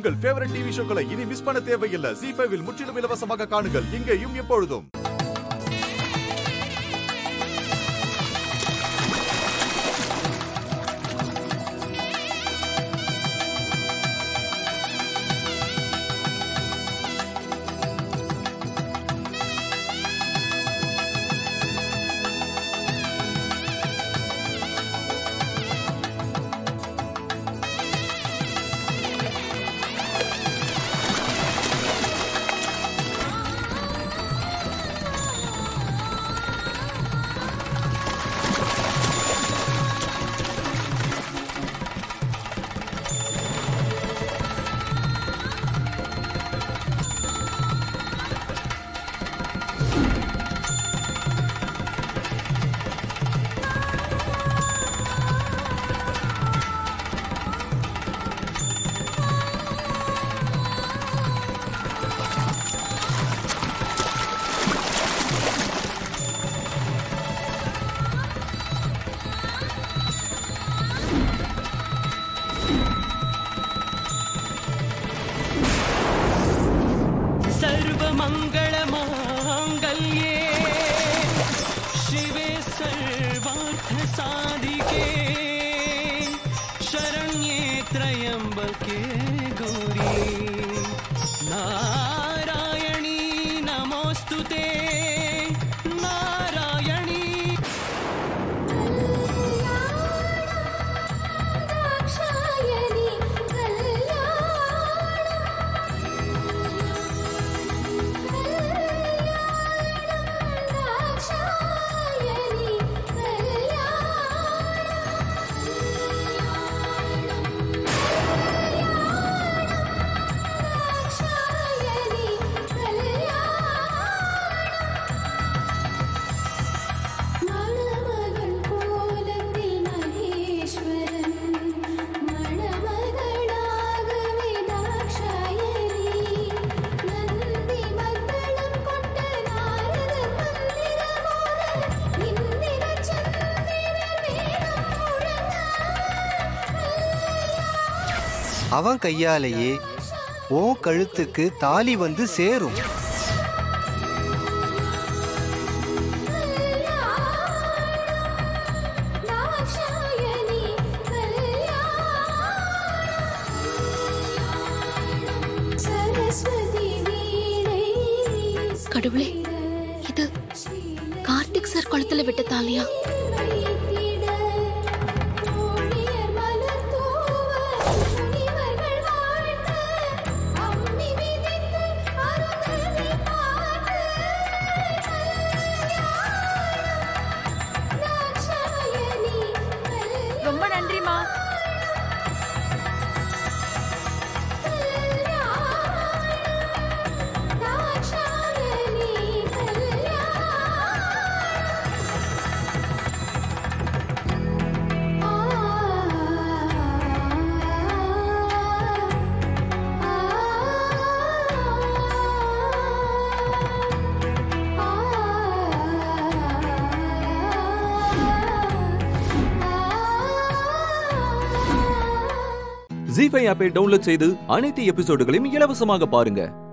உங்கள் favourite TV ஷோக்களை இனி miss பண்ண தேவையில்லை ஜி ஃபைவில் முற்றிலும் இலவசமாக காணுங்கள் இங்கேயும் எப்பொழுதும் सर्वमङ्गलमाङ्गल्ये शिवे सर्वार्थसाधिके शरण्ये त्र्यम्बके गौरी नारायणी नमोऽस्तु ते नारायणी दाक्षायणी दाक्षायणी दाक्षायणी மணமகன் கோலத்தில் மகேஸ்வரன் மணமகளாகவே தாக்ஷாயணி நந்தி மங்களம் கொண்ட நாரதர் மந்திரமோத இந்திர சந்திர மேகம் முழங்க அவன் கையாலேயே உன் கழுத்துக்கு தாலி வந்து சேரும் தாக்ஷாயணி சரஸ்வதி வீணை கடவுளே இது கார்த்திக் சார் குளத்துல விட்ட தாலியா வைத்திட கோடியர் மலர் தூவ முனிவர்கள் வாழ்த்த அம்மி மிதித்து அருந்ததி பார்த்து தாக்ஷாயணி ரொம்ப நன்றிமா தாக்ஷாயணி ஜி ஃபைவ் ஆப்பை டவுன்லோட் செய்து அனைத்து எபிசோடுகளையும் இலவசமாக பாருங்க